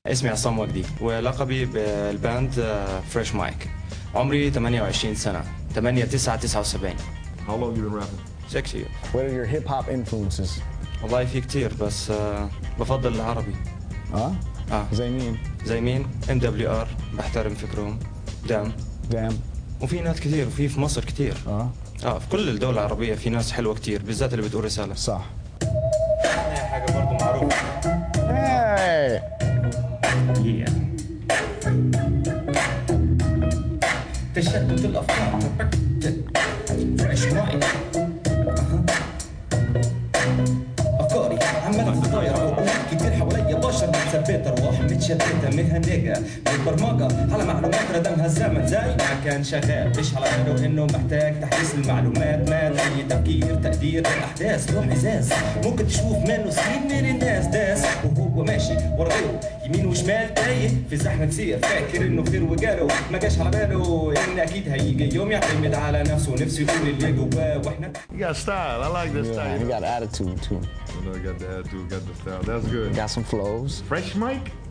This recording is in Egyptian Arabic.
اسمي عصام وجدي ولقبي بالباند فريش مايك عمري 28 سنة 8 9 79 How long you been rapping? 6 years What are your hip hop influences? والله في كتير بس آه، بفضل العربي اه اه زي مين؟ زي مين ام دبليو ار بحترم فكرهم دام دام وفي ناس كتير وفي في مصر كتير اه اه في كل الدول العربية في ناس حلوة كتير بالذات اللي بتقول رسالة صح حاجة برضو معروفة Hey! yeah. تشتت الافكار فريش مايند افكاري عمالة تتغير عقول كتير حواليا بشر متثبت ارواح متشتتة مهنجة بالبرمجة على معلومات ردمها الزمن زي ما كان شغال مش على باله انه محتاج تحديث المعلومات مات اي تفكير تقدير الاحداث لوح ازاز ممكن تشوف منه سنين من الناس داس وهو ماشي ورا غيره يمين وشمال تايه في زحمة سير فاكر انه خير وجاله ما جاش على باله ان اكيد هيجي يوم يعتمد على نفسه ونفسه يقول اللي جواه واحنا You got style. I like this Yeah, style. he got attitude too. You know, got the attitude, got the style. That's good. Got some flows. Fresh mic?